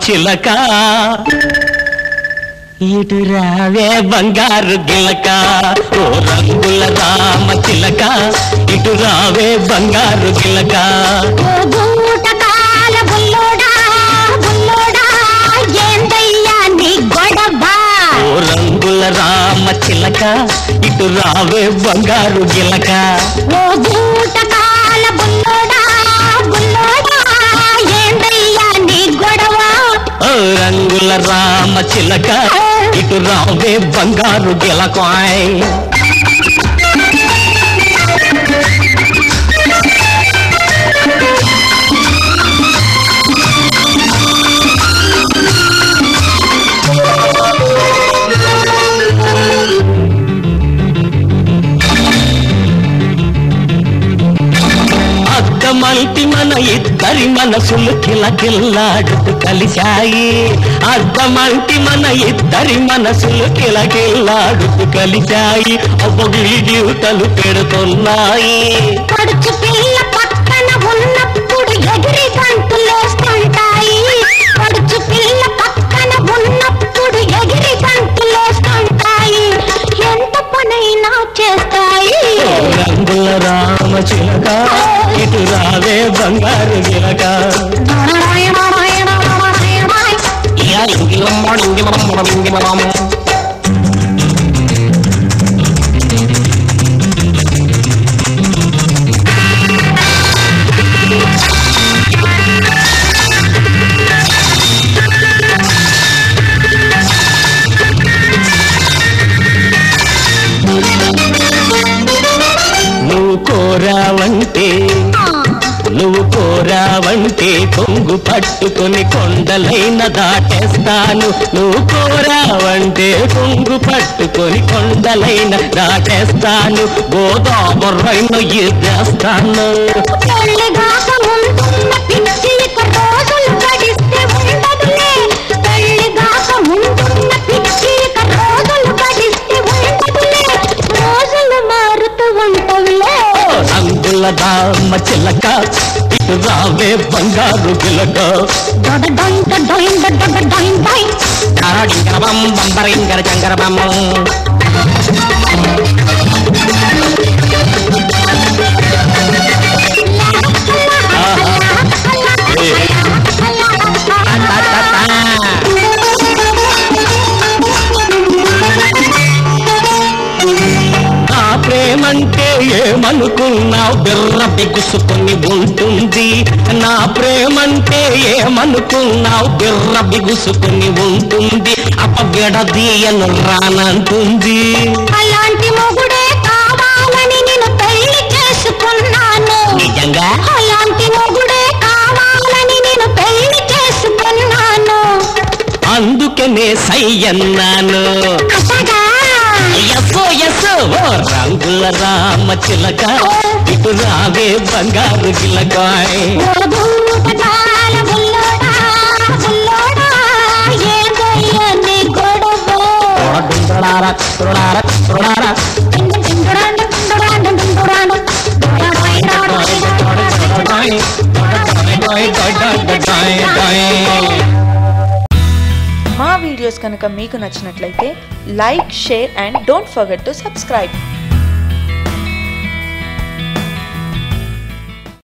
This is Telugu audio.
చిలక ఇటు రావే బంగారు గిలక ఓ రంగుల రామ చిలక ఇటు రావే బంగారు గిలక ఓ గూటకాల బుల్లోడా బుల్లోడా ఏందయ్యా నీ గొడవ ఓ రంగుల రామ చిలక ఇటు రావే బంగారు గిలక ఓ గూటకాల బుల్లోడా బుల్లోడా ఏందయ్యా నీ గొడవ ఓ రంగుల రామ చిలక ఇటు రావే బంగారు గిలకాయ్ అద్దమంటి మన ఇద్దరి మనసులు కిలకిల్లాడుతూ కలిశాయి అద్దమంటి మన ఇద్దరి మనసులు కిలకిల్లాడుతూ కలిశాయి అవ్వగిలి జీవితాలు పెడుతున్నాయి పడుచు పిల్ల పక్కన ఉన్నప్పుడు ఎగిరి గంతులేస్తుంటాయి పడుచు పిల్ల పక్కన ఉన్నప్పుడు ఎగిరి గంతులేస్తుంటాయి ఎంత పనైనా చేస్తాయి ఓ రంగుల రామ చిలక ఇటు రావే బంగారు గిలక ఇయా ఇంగిలమ్మ ఇంగిలమ్మ ఇంగిలమ్మ నువ్వు కోరావంటే నువ్వు కోరావంటే కొంగు పట్టుకొని కొండలైన దాటేస్తాను నువ్వు కోరావంటే కొంగు పట్టుకొని కొండలైన దాటేస్తాను గోదావరైన ఎద్దేస్తాను పెళ్లిగాక ముందున్న పిచ్చి ఇక రోజులు గడిస్తే ఉండదులే పెళ్లిగాక ముందున్న పిచ్చి ఇక రోజులు గడిస్తే ఉండదులే రోజులు మారుతూ ఉంటవులే రంగుల దామ చిలక ఇటు రావే బంగారు గిలక డొడడొంట డొయిండ డొడడొయిన్ డొయ్. బంబం బంబరింగర చంగర బమ్మం నా ప్రేమంటే ఏమనుకున్నావు బిర్ర బిగుసుకొని ఉంటుంది నా ప్రేమంటే ఏమనుకున్నావు బిర్ర బిగుసుకొని ఉంటుంది అపవిడదీయను రానంటుంది అలాంటి మొగుడే కావాలని నేను పెళ్లి చేసుకున్నాను నిజంగా అలాంటి మొగుడే కావాలని నేను పెళ్లి చేసుకున్నాను అందుకనే సై అన్నాను అసగా ఎస్సో ఎస్సో ఓ రంగుల రామ చిలక ఇటు రావే బంగారు గిలకాయ్ ఓ భూతకాల బుల్లోడా, బుల్లోడా, ఏదయ్యా నీ గొడవ? తుడారా తుడారా తుడారా టింగు టింగురాండు, టింగురాండు, టింగురాండు. డొడబైడాడు, మా వీడియోస్ కనుక మీకు నచ్చినట్లయితే like share and don't forget to subscribe